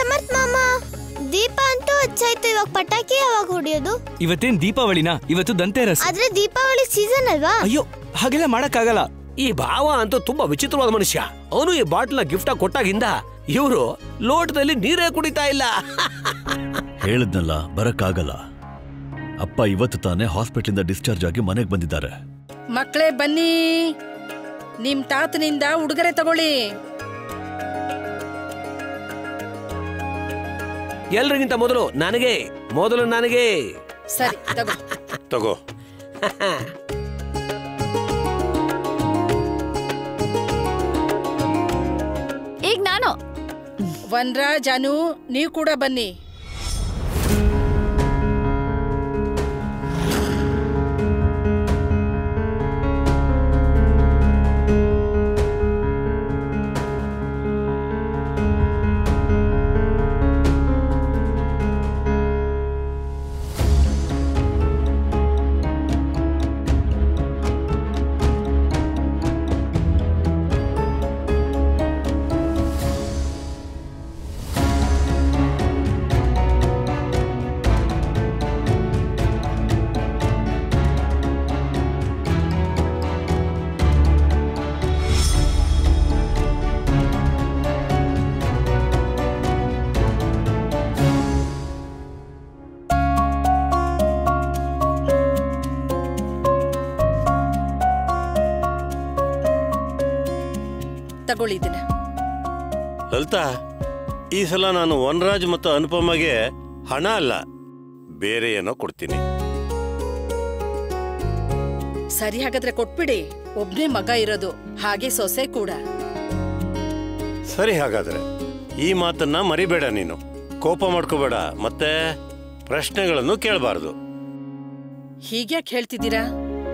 ಸಮರ್ಥ್ ಮಾಮ ದೀಪ ಅಂತೂ ಹಚ್ಚಾಯ್ತು ಇವಾಗ ಪಟಾಕಿ ಯಾವಾಗ ಹೊಡಿಯೋದು ಇವತ್ತೇನ್ ದೀಪಾವಳಿನಾ ಇವತ್ತು ದಂತೆರಸ್ ಆದ್ರೆ ದೀಪಾವಳಿ ಸೀಸನ್ ಅಲ್ವಾ ಅಯ್ಯೋ ಹಾಗೆಲ್ಲ ಮಾಡಕ್ಕಾಗಲ್ಲ ಈ ಭಾವ ಅಂತೂ ತುಂಬಾ ವಿಚಿತ್ರವಾದ ಮನುಷ್ಯ ಅವನು ಈ ಬಾಟ್ಲ ಗಿಫ್ಟ್ ಕೊಟ್ಟಾಗಿಂದ ಇವರು ಲೋಟದಲ್ಲಿ ನೀರೇ ಕುಡಿತಾ ಇಲ್ಲ ಹೇಳಿದ್ನಲ್ಲ ಬರಕ್ಕಾಗಲ್ಲ ಅಪ್ಪ ಇವತ್ತು ತಾನೇ ಹಾಸ್ಪಿಟ್ಲಿಂದ ಡಿಸ್ಚಾರ್ಜ್ ಆಗಿ ಮನೆಗೆ ಬಂದಿದ್ದಾರೆ ಮಕ್ಕಳೇ ಬನ್ನಿ ನಿಮ್ ತಾತನಿಂದ ಉಡುಗೊರೆ ತಗೊಳ್ಳಿ ಎಲ್ರಿಗಿಂತ ಮೊದಲು ನನಗೆ ಮೊದಲು ನನಗೆ ಸರಿ ತಗೋ ತಗೋ ಈಗ ನಾನು ವನ್ರಾಜ್ ಅನು ನೀವು ಕೂಡ ಬನ್ನಿ ತಗೊಳ್ಳಿ ಇದನ್ನ ಲಲಿತಾ ಈ ಸಲ ನಾನು ವನರಾಜ್ ಮತ್ತು ಅನುಪಮಗೆ ಹಣ ಅಲ್ಲ ಬೇರೆ ಏನೋ ಕೊಡ್ತೀನಿ ಸರಿ ಹಾಗಾದ್ರೆ ಕೊಟ್ಬಿಡಿ ಒಬ್ನೇ ಮಗ ಇರೋದು ಹಾಗೆ ಸೊಸೆ ಕೂಡ ಸರಿ ಹಾಗಾದ್ರೆ ಈ ಮಾತನ್ನ ಮರಿಬೇಡ ನೀನು ಕೋಪ ಮಾಡ್ಕೋಬೇಡ ಮತ್ತೆ ಪ್ರಶ್ನೆಗಳನ್ನು ಕೇಳಬಾರ್ದು ಹೀಗ್ಯಾಕ್ ಹೇಳ್ತಿದ್ದೀರಾ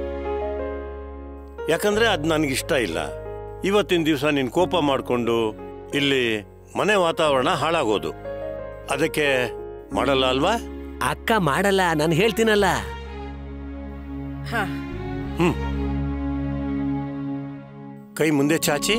ಯಾಕಂದ್ರೆ ಅದು ನನಗಿಷ್ಟ ಇಲ್ಲ ಇವತ್ತಿನ ದಿವಸ ನೀನು ಕೋಪ ಮಾಡಿಕೊಂಡು ಇಲ್ಲಿ ಮನೆ ವಾತಾವರಣ ಹಾಳಾಗೋದು ಅದಕ್ಕೆ ಮಾಡಲ್ಲ ಅಲ್ವಾ ಅಕ್ಕ ಮಾಡಲ್ಲ ನಾನು ಹೇಳ್ತೀನಲ್ಲ ಹಾ ಹ್ಮ್ ಕೈ ಮುಂದೆ ಚಾಚಿ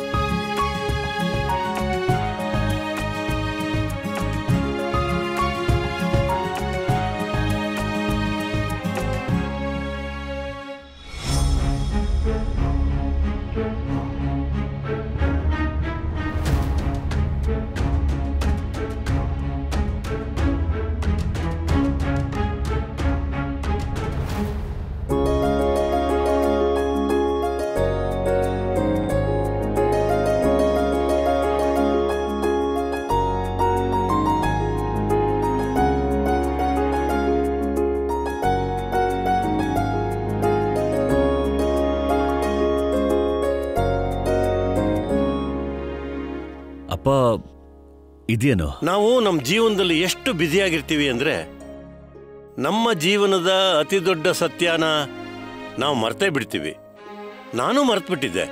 ಅಪ್ಪ ಇದೇನು ನಾವು ನಮ್ಮ ಜೀವನದಲ್ಲಿ ಎಷ್ಟು ಬ್ಯುಸಿಯಾಗಿರ್ತೀವಿ ಅಂದ್ರೆ ನಮ್ಮ ಜೀವನದ ಅತಿ ದೊಡ್ಡ ಸತ್ಯನ ನಾವು ಮರ್ತೇ ಬಿಡ್ತೀವಿ ನಾನು ಮರ್ತ್ಬಿಟ್ಟಿದ್ದೆ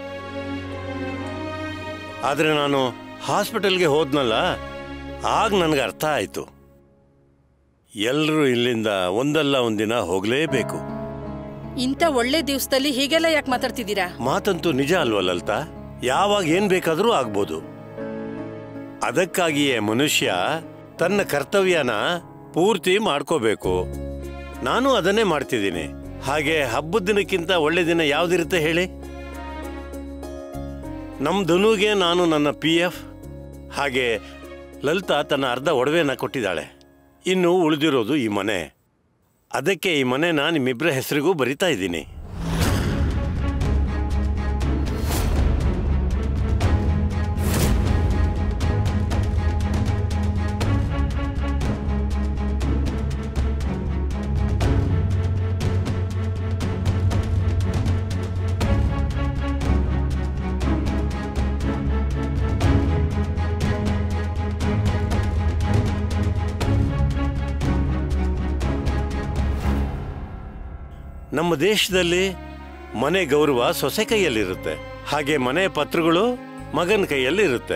ಆದರೆ ನಾನು ಹಾಸ್ಪಿಟಲ್ಗೆ ಹೋದ್ನಲ್ಲ ಆಗ ನನಗೆ ಅರ್ಥ ಆಯಿತು ಎಲ್ಲರೂ ಇಲ್ಲಿಂದ ಒಂದಲ್ಲ ಒಂದಿನ ಹೋಗಲೇಬೇಕು ಇಂಥ ಒಳ್ಳೆ ದಿವಸದಲ್ಲಿ ಹೀಗೆಲ್ಲ ಯಾಕೆ ಮಾತಾಡ್ತಿದ್ದೀರಾ ಮಾತಂತೂ ನಿಜ ಅಲ್ವಾ ಲಲಿತಾ ಯಾವಾಗ ಏನ್ ಬೇಕಾದರೂ ಆಗ್ಬೋದು ಅದಕ್ಕಾಗಿಯೇ ಮನುಷ್ಯ ತನ್ನ ಕರ್ತವ್ಯನ ಪೂರ್ತಿ ಮಾಡ್ಕೋಬೇಕು ನಾನು ಅದನ್ನೇ ಮಾಡ್ತಿದ್ದೀನಿ ಹಾಗೆ ಹಬ್ಬದ ದಿನಕ್ಕಿಂತ ಒಳ್ಳೆ ದಿನ ಯಾವ್ದಿರುತ್ತೆ ಹೇಳಿ ನಮ್ಮ ಧನುಗೆ ನಾನು ನನ್ನ ಪಿ ಎಫ್ ಹಾಗೆ ಲಲಿತಾ ತನ್ನ ಅರ್ಧ ಒಡವೆನ ಕೊಟ್ಟಿದ್ದಾಳೆ ಇನ್ನು ಉಳಿದಿರೋದು ಈ ಮನೆ ಅದಕ್ಕೆ ಈ ಮನೆನ ನಿಮ್ಮಿಬ್ಬರ ಹೆಸರಿಗೂ ಬರಿತಾ ಇದ್ದೀನಿ ನಮ್ಮ ದೇಶದಲ್ಲಿ ಮನೆ ಗೌರವ ಸೊಸೆ ಕೈಯಲ್ಲಿರುತ್ತೆ ಹಾಗೆ ಮನೆ ಪತ್ರಗಳು ಮಗನ ಕೈಯಲ್ಲಿ ಇರುತ್ತೆ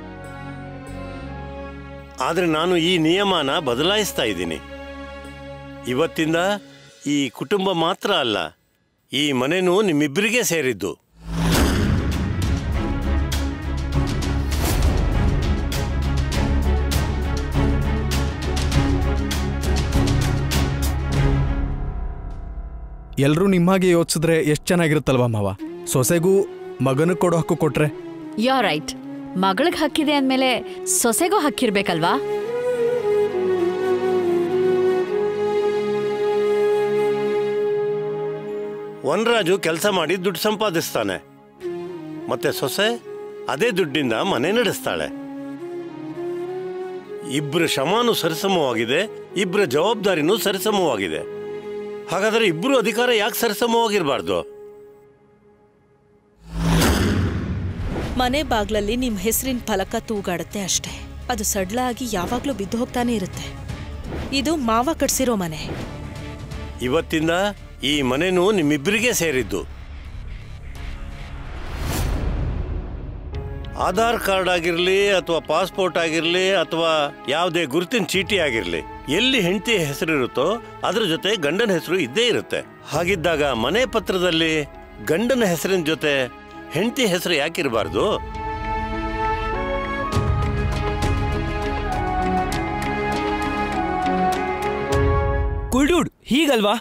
ಆದ್ರೆ ನಾನು ಈ ನಿಯಮನ ಬದಲಾಯಿಸ್ತಾ ಇದ್ದೀನಿ ಇವತ್ತಿಂದ ಈ ಕುಟುಂಬ ಮಾತ್ರ ಅಲ್ಲ ಈ ಮನೆನೂ ನಿಮ್ಮಿಬ್ಬರಿಗೆ ಸೇರಿದ್ದು ಎಲ್ಲರೂ ನಿಮ್ಮಾಗೆ ಯೋಚಿಸಿದ್ರೆ ಎಷ್ಟು ಚೆನ್ನಾಗಿರುತ್ತಲ್ವಾ ಮಾವ ಸೊಸೆಗೂ ಮಗನ ಕೊಡೋ ಹಕ್ಕು ಕೊಟ್ರೆ ಯೋ ರೈಟ್ ಮಗಳಿಗೆ ಹಕ್ಕಿದೆ ಅಂದ್ಮೇಲೆ ಸೊಸೆಗೂ ಹಕ್ಕಿರ್ಬೇಕಲ್ವಾ ವನರಾಜು ಕೆಲಸ ಮಾಡಿ ದುಡ್ಡು ಸಂಪಾದಿಸ್ತಾನೆ ಮತ್ತೆ ಸೊಸೆ ಅದೇ ದುಡ್ಡಿಂದ ಮನೆ ನಡೆಸ್ತಾಳೆ ಇಬ್ಬರ ಶ್ರಮಾನು ಸರಿಸಮವಾಗಿದೆ ಇಬ್ಬರ ಜವಾಬ್ದಾರಿನೂ ಸರಿಸಮವಾಗಿದೆ ಹಾಗಾದ್ರೆ ಇಬ್ಬರು ಅಧಿಕಾರ ಯಾಕೆ ಸರಿಸಮವಾಗಿರಬಾರ್ದು ಮನೆ ಬಾಗ್ಲಲ್ಲಿ ನಿಮ್ ಹೆಸರಿನ ಫಲಕ ತೂಗಾಡುತ್ತೆ ಅಷ್ಟೇ ಅದು ಸಡ್ಲಾಗಿ ಯಾವಾಗ್ಲೂ ಬಿದ್ದು ಹೋಗ್ತಾನೆ ಇರುತ್ತೆ ಇದು ಮಾವ ಕಟ್ಸಿರೋ ಮನೆ ಇವತ್ತಿಂದ ಈ ಮನೆನೂ ನಿಮ್ಮಿಬ್ಬರಿಗೆ ಸೇರಿದ್ದು ಆಧಾರ್ ಕಾರ್ಡ್ ಆಗಿರಲಿ ಅಥವಾ ಪಾಸ್ಪೋರ್ಟ್ ಆಗಿರಲಿ ಅಥವಾ ಯಾವುದೇ ಗುರುತಿನ ಚೀಟಿ ಆಗಿರಲಿ ಎಲ್ಲಿ ಹೆಂಡತಿ ಹೆಸರಿರುತ್ತೋ ಅದ್ರ ಜೊತೆ ಗಂಡನ ಹೆಸರು ಇದ್ದೇ ಇರುತ್ತೆ ಹಾಗಿದ್ದಾಗ ಮನೆ ಪತ್ರದಲ್ಲಿ ಗಂಡನ ಹೆಸರಿನ ಜೊತೆ ಹೆಂಡತಿ ಹೆಸರು ಯಾಕಿರಬಾರ್ದು ಕುಲ್ಡೂಡ್ ಹೀಗಲ್ವಾ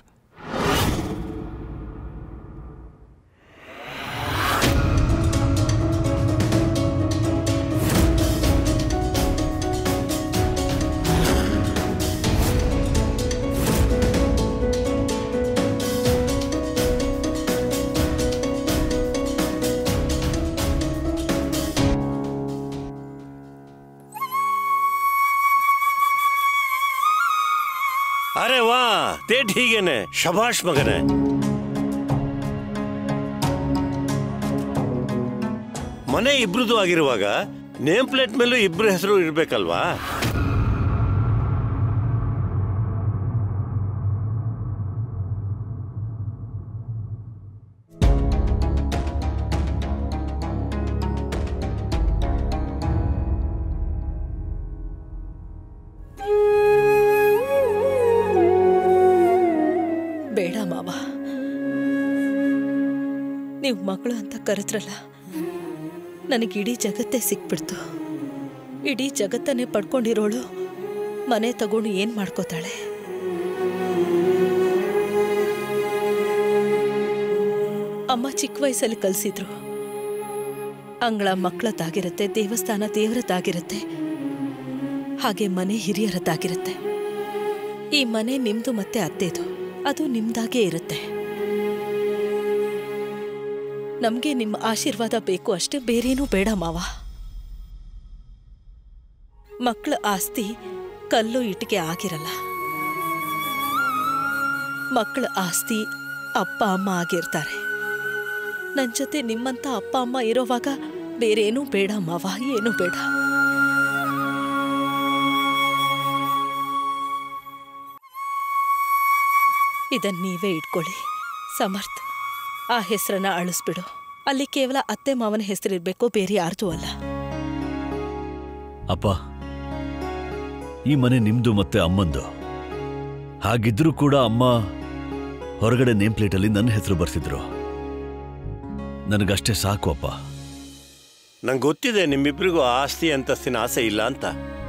ಅರೆ ವಾ ತೇಟ್ ಹೀಗೇನೆ ಶಭಾಷ್ ಮಗನೇ ಮನೆ ಇಬ್ರದು ಆಗಿರುವಾಗ ನೇಮ್ ಪ್ಲೇಟ್ ಮೇಲೂ ಇಬ್ರ ಹೆಸರು ಇರ್ಬೇಕಲ್ವಾ ಬೇಡ ಮಾವ ನೀವು ಮಗಳು ಅಂತ ಕರೆದ್ರಲ್ಲ ನನಗೆ ಇಡೀ ಜಗತ್ತೇ ಸಿಕ್ಬಿಡ್ತು ಇಡೀ ಜಗತ್ತನ್ನೇ ಪಡ್ಕೊಂಡಿರೋಳು ಮನೆ ತಗೊಂಡು ಏನ್ ಮಾಡ್ಕೋತಾಳೆ ಅಮ್ಮ ಚಿಕ್ಕ ವಯಸ್ಸಲ್ಲಿ ಕಲಿಸಿದ್ರು ಅಂಗಳ ಮಕ್ಕಳದ್ದಾಗಿರುತ್ತೆ ದೇವಸ್ಥಾನ ದೇವರದ್ದಾಗಿರುತ್ತೆ ಹಾಗೆ ಮನೆ ಹಿರಿಯರದ್ದಾಗಿರುತ್ತೆ ಈ ಮನೆ ನಿಮ್ದು ಮತ್ತೆ ಅತ್ತೆದು ಅದು ನಿಮ್ದಾಗೇ ಇರುತ್ತೆ ನಮ್ಗೆ ನಿಮ್ಮ ಆಶೀರ್ವಾದ ಬೇಕು ಅಷ್ಟೇ ಬೇರೇನೂ ಬೇಡ ಮಾವ ಮಕ್ಕಳ ಆಸ್ತಿ ಕಲ್ಲು ಇಟ್ಟಿಗೆ ಆಗಿರಲ್ಲ ಮಕ್ಕಳ ಆಸ್ತಿ ಅಪ್ಪ ಅಮ್ಮ ಆಗಿರ್ತಾರೆ ನನ್ನ ಜೊತೆ ನಿಮ್ಮಂತ ಅಪ್ಪ ಅಮ್ಮ ಇರೋವಾಗ ಬೇರೇನೂ ಬೇಡ ಮಾವ ಏನೂ ಬೇಡ ಇದನ್ನ ನೀವೇ ಇಟ್ಕೊಳ್ಳಿ ಸಮರ್ಥ್ ಆ ಹೆಸರನ್ನ ಅಳಿಸ್ಬಿಡು ಅಲ್ಲಿ ಕೇವಲ ಅತ್ತೆ ಮಾವನ ಹೆಸರಿರ್ಬೇಕು ಬೇರೆ ಯಾರ್ದೂ ಅಲ್ಲ ಅಪ್ಪ ಈ ಮನೆ ನಿಮ್ದು ಮತ್ತೆ ಅಮ್ಮಂದು ಹಾಗಿದ್ರೂ ಕೂಡ ಅಮ್ಮ ಹೊರಗಡೆ ನೇಮ್ ಪ್ಲೇಟಲ್ಲಿ ನನ್ನ ಹೆಸರು ಬರ್ಸಿದ್ರು ನನಗಷ್ಟೇ ಸಾಕು ಅಪ್ಪ ನಂಗೆ ಗೊತ್ತಿದೆ ನಿಮ್ಮಿಬ್ರಿಗೂ ಆ ಆಸ್ತಿ ಅಂತಸ್ತಿನ ಆಸೆ ಇಲ್ಲ ಅಂತ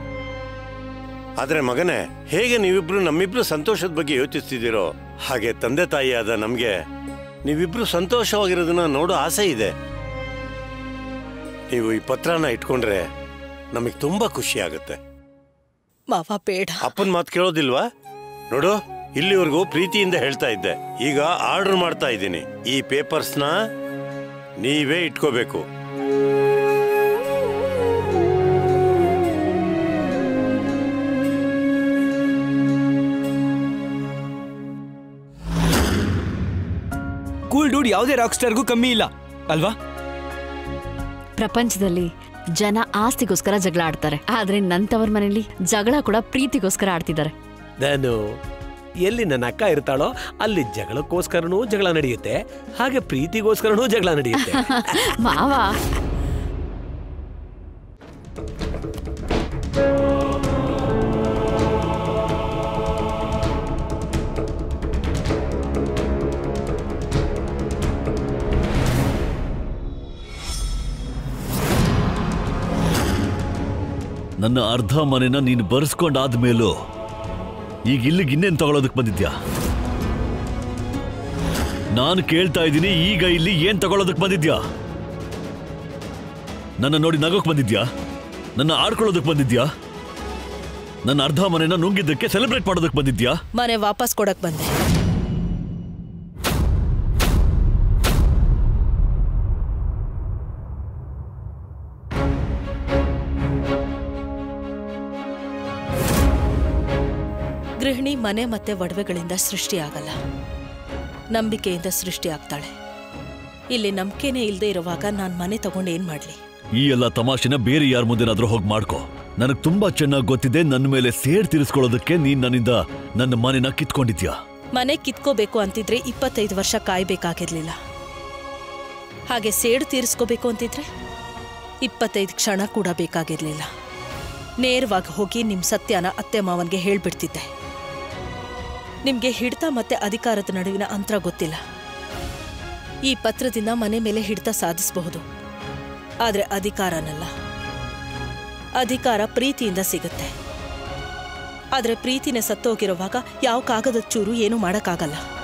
ಆದ್ರೆ ಮಗನೇ ಹೇಗೆ ನೀವಿಬ್ರು ನಮ್ಮಿಬ್ರು ಸಂತೋಷದ ಬಗ್ಗೆ ಯೋಚಿಸ್ತಿದ್ದೀರೋ ಹಾಗೆ ತಂದೆ ತಾಯಿಯಾದ ನಮ್ಗೆ ನೀವಿಬ್ರು ಸಂತೋಷವಾಗಿರೋದನ್ನ ನೋಡೋ ಆಸೆ ಇದೆ ನೀವು ಈ ಪತ್ರನ ಇಟ್ಕೊಂಡ್ರೆ ನಮಗೆ ತುಂಬಾ ಖುಷಿ ಆಗುತ್ತೆ ಮಾವ ಬೇಡ ಅಪ್ಪನ ಮಾತು ಕೇಳೋದಿಲ್ವಾ ನೋಡು ಇಲ್ಲಿವರೆಗೂ ಪ್ರೀತಿಯಿಂದ ಹೇಳ್ತಾ ಇದ್ದೆ ಈಗ ಆರ್ಡರ್ ಮಾಡ್ತಾ ಇದ್ದೀನಿ ಈ ಪೇಪರ್ಸ್ನ ನೀವೇ ಇಟ್ಕೋಬೇಕು ಕೂಲ್ ಡೂಡ್ ಯಾವುದೇ ರಾಕ್ ಸ್ಟಾರ್ಗೂ ಕಮ್ಮಿ ಇಲ್ಲ ಅಲ್ವಾ ಪ್ರಪಂಚದಲ್ಲಿ ಜನ ಆಸ್ತಿಗೋಸ್ಕರ ಜಗಳ ಆಡ್ತಾರೆ ಆದ್ರೆ ನಂತವರ ಮನೇಲಿ ಜಗಳ ಕೂಡ ಪ್ರೀತಿಗೋಸ್ಕರ ಆಡ್ತಿದ್ದಾರೆ ನಾನು ಎಲ್ಲಿ ನನ್ನ ಅಕ್ಕ ಇರ್ತಾಳೋ ಅಲ್ಲಿ ಜಗಳಕ್ಕೋಸ್ಕರನೂ ಜಗಳ ನಡೆಯುತ್ತೆ ಹಾಗೆ ಪ್ರೀತಿಗೋಸ್ಕರನೂ ಜಗಳ ನಡೆಯುತ್ತೆ ಮಾವ ನನ್ನ ಅರ್ಧ ಮನೆನ ನೀನು ಬರ್ಸ್ಕೊಂಡಾದ್ಮೇಲೂ ಈಗ ಇಲ್ಲಿಗೆ ಇನ್ನೇನು ತಗೊಳೋದಕ್ಕೆ ಬಂದಿದ್ಯಾ ನಾನು ಕೇಳ್ತಾ ಇದ್ದೀನಿ ಈಗ ಇಲ್ಲಿ ಏನ್ ತಗೊಳ್ಳೋದಕ್ ಬಂದಿದ್ಯಾ ನನ್ನ ನೋಡಿ ನಗೋಕ್ ಬಂದಿದ್ಯಾ ನನ್ನ ಆಡ್ಕೊಳ್ಳೋದಕ್ ಬಂದಿದ್ಯಾ ನನ್ನ ಅರ್ಧ ಮನೆನ ನುಂಗಿದ್ದಕ್ಕೆ ಸೆಲೆಬ್ರೇಟ್ ಮಾಡೋದಕ್ ಬಂದಿದ್ಯಾ ಮನೆ ವಾಪಸ್ ಕೊಡಕ್ ಬಂದೆ ಗೃಹಿಣಿ ಮನೆ ಮತ್ತೆ ಒಡವೆಗಳಿಂದ ಸೃಷ್ಟಿಯಾಗಲ್ಲ ನಂಬಿಕೆಯಿಂದ ಸೃಷ್ಟಿ ಆಗ್ತಾಳೆ ಇಲ್ಲಿ ನಂಬಿಕೆನೇ ಇಲ್ಲದೆ ಇರುವಾಗ ನಾನು ಮನೆ ತಗೊಂಡು ಏನ್ ಮಾಡ್ಲಿ ಈ ಎಲ್ಲ ತಮಾಷೆನ ಬೇರೆ ಯಾರ ಮುಂದೆನಾದ್ರೂ ಹೋಗಿ ಮಾಡ್ಕೋ ನನಗ್ ತುಂಬಾ ಚೆನ್ನಾಗಿ ಗೊತ್ತಿದೆ ನನ್ನ ಮೇಲೆ ಸೇಡ್ ತೀರಿಸ್ಕೊಳ್ಳೋದಕ್ಕೆ ನೀನ್ ನನ್ನಿಂದ ನನ್ನ ಮನೆನ ಕಿತ್ಕೊಂಡಿದ್ಯಾ ಮನೆ ಕಿತ್ಕೋಬೇಕು ಅಂತಿದ್ರೆ ಇಪ್ಪತ್ತೈದು ವರ್ಷ ಕಾಯ್ಬೇಕಾಗಿರ್ಲಿಲ್ಲ ಹಾಗೆ ಸೇಡು ತೀರಿಸ್ಕೋಬೇಕು ಅಂತಿದ್ರೆ ಇಪ್ಪತ್ತೈದು ಕ್ಷಣ ಕೂಡ ಬೇಕಾಗಿರ್ಲಿಲ್ಲ ನೇರವಾಗಿ ಹೋಗಿ ನಿಮ್ಮ ಸತ್ಯನ ಅತ್ತೆ ಮಾವನ್ಗೆ ಹೇಳ್ಬಿಡ್ತಿದ್ದೆ ನಿಮ್ಗೆ ಹಿಡಿತ ಮತ್ತೆ ಅಧಿಕಾರದ ನಡುವಿನ ಅಂತರ ಗೊತ್ತಿಲ್ಲ ಈ ಪತ್ರದಿಂದ ಮನೆ ಮೇಲೆ ಹಿಡಿತ ಸಾಧಿಸಬಹುದು ಆದ್ರೆ ಅಧಿಕಾರನಲ್ಲ ಅಧಿಕಾರ ಪ್ರೀತಿಯಿಂದ ಸಿಗುತ್ತೆ ಆದ್ರೆ ಪ್ರೀತಿನೇ ಸತ್ತೋಗಿರುವಾಗ ಯಾವ ಕಾಗದದ ಚೂರು ಏನೂ ಮಾಡೋಕ್ಕಾಗಲ್ಲ